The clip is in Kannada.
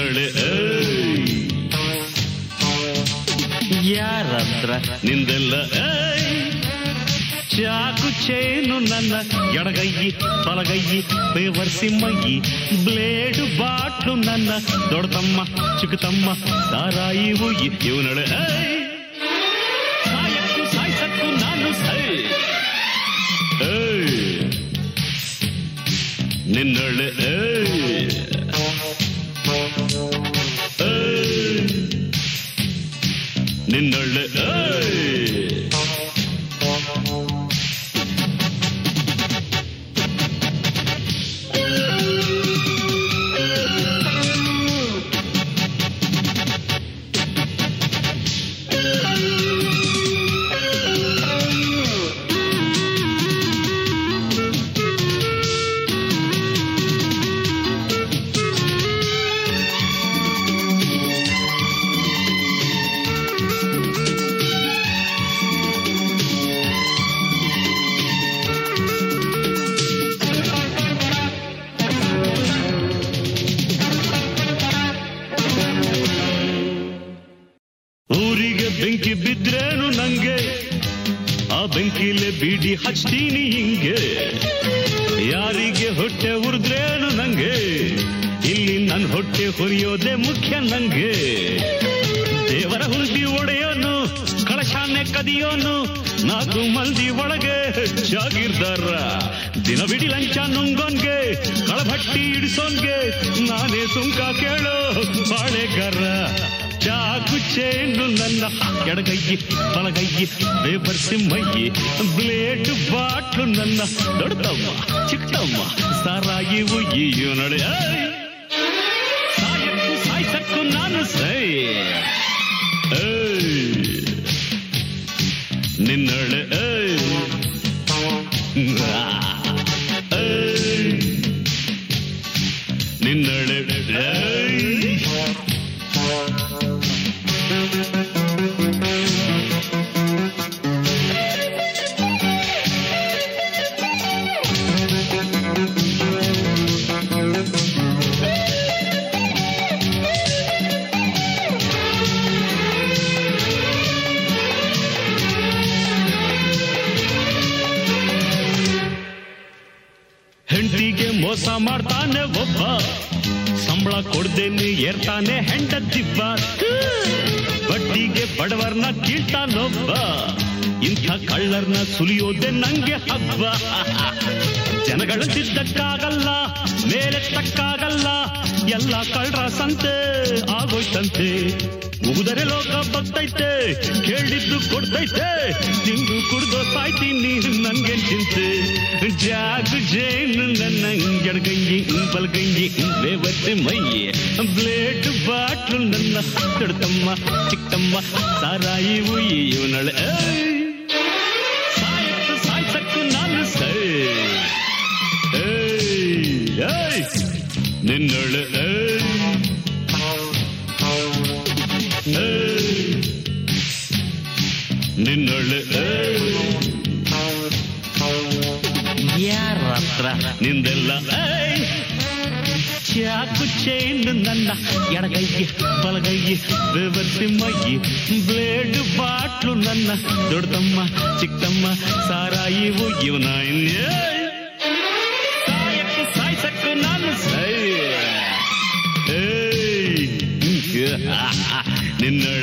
ನಿನ್ನಳೆ ಏಯ್. ಯಾರತ್ರ ನಿಂದೆಲ್ಲ ಏಯ್. ಚಾಕು ಚೇನು ನನ್ನ ಎಡಗೈಯಿ ಬಲಗೈಯಿ ಬೇವರ್ಸಿ ಮೈಯಿ ಬ್ಲೇಡು ಬಾಟ್ಲು ನನ್ನ ದೊಡ್ಡತಮ್ಮ ಚಿಕ್ಕತಮ್ಮ ಸಾರಾಯಿ ಉಯ್ಯಿ ಇವನಳೆ ಏಯ್. ಸಾಯಕ್ಕೂ ಸಾಯ್ಸಕ್ಕೂ ನಾನು ಸೈ ಏಯ್. ನಿನ್ನಳೆ ಏಯ್. ಏಯ್. ನಿನ್ನಳೆ ಏಯ್. ಊರಿಗೆ ಬೆಂಕಿ ಬಿದ್ರೇನು ನಂಗೆ ಆ ಬೆಂಕಿಲೆ ಬೀಡಿ ಹಚ್ತೀನಿ ಹಿಂಗೆ ಯಾರಿಗೆ ಹೊಟ್ಟೆ ಉರಿದ್ರೇನು ನಂಗೆ ಇಲ್ಲಿ ನನ್ ಹೊಟ್ಟೆ ಹುರಿಯೋದೇ ಮುಖ್ಯ ನಂಗೆ ದೇವರ ಹುಲ್ದಿ ಒಡೆಯೋನು ಕಳಶಾನೆ ಕದಿಯೋನು ನಾಲ್ಕು ಮಂದಿ ಒಳಗೆ ಜಾಗೀರ್ದಾರ ದಿನವಿಡಿ ಲಂಚ ನುಂಗೋನ್ಗೆ ಕಳಭಟ್ಟಿ ಇಡಿಸೋನ್ಗೆ ನಾನೇ ಸುಂಕ ಕೇಳೋ ಬಾಳೆಗಾರ ಚಾಕು ಚೇನು ನನ್ನ ಎಡಗೈಯಿ ಬಲಗೈಯಿ ಬೇಬರ್ಸಿ ಮೈಯಿ ಬ್ಲೇಡ್ ಬಾಟ್ಲು ನನ್ನ ದೊಡ್ಡಮ್ಮ ಚಿಕ್ಕಮ್ಮ ಸಾರಾಯಿ ಉಯ್ಯಿ ನಡೆ ಸಾಯಕ್ಕೂ ಸಾಯ್ಸಕ್ಕೂ ನಾನು ಸೈ ಏಯ್. ನಿನ್ನಳೆ ಏಯ್. ಏಯ್. ನಿನ್ನಳೆ ಏಯ್. ಹೆಂಡತಿಗೆ ಮೋಸ ಮಾಡ್ತಾನೆ ಒಬ್ಬ ಸಂಬಳ ಕೊಡ್ದೇನೆ ಏರ್ತಾನೆ ಹೆಂಡತಿಬ್ಬ ಬಡ್ಡಿಗೆ ಬಡವರ್ನ ಕೀಳ್ತಾನೊಬ್ಬ ಇಂಥ ಕಳ್ಳರ್ನ ಸುಲಿಯೋದೆ ನಂಗೆ ಹಬ್ಬ ಜನಗಳಂತಿದ್ದಕ್ಕಾಗಲ್ಲ ಮೇಲೆ ತಕ್ಕಾಗಲ್ಲ ಎಲ್ಲ ಕಳ್ರ ಸಂತೆ ಆಗೋಯ್ತಂತೆ ಮುಗಿದರೆ ಲೋಕ ಬರ್ತೈತೆ ಕೇಳಿದ್ದು ಕೊಡ್ತೈತೆ ತಿಂದು ಕುಡ್ದು ಸಾಯ್ತೀನಿ ನನ್ಗೆ ಚಿಂತೆ ಜಾಗು ಜೇನು ನನ್ನ ಎಡಗಂಗಿ ಬಲಗಂಗಿ ಬೇವತ್ತೆ ಮೈಯೆ ಬ್ಲೇಡ್ ಬಾಟ್ಲು ನನ್ನ ದೊಡ್ಡತಮ್ಮ ಚಿಕ್ಕಮ್ಮ ಸಾರಾಯಿ ಉಯ್ಯಿ ಇವನಳೆ ಸಾಯಕ್ಕೂ ಸಾಯ್ಸಕ್ಕೂ ನಾನು ಸೈ ಏಯ್, ಏಯ್, ನಿನ್ನೊಳೆ ಏಯ್. ಏಯ್, ನಿನ್ನೊಳೆ ಏಯ್. ಯಾರ ಹತ್ರ ನಿಂದೆಲ್ಲ ಏಯ್. ಚಾಕು ಚೈನ್ ನನ್ನ ಎಡಗೈಗೆ ಬಲಗೈಗೆ ಬೆವರ್ಸಿ ಮೈಯಿ ಬ್ಲೇಡ್ ಬಾಟ್ಲು ನನ್ನ ದೊಡ್ಡತಮ್ಮ ಚಿಕ್ಕಮ್ಮ ಸಾರಾಯಿ ಇವನ ಸಾಯಕ್ಕೆ ಸಾಯ್ಸಕ್ಕೂ ನಾನು ಸೈ ಏಯ್. ನಿನ್ನ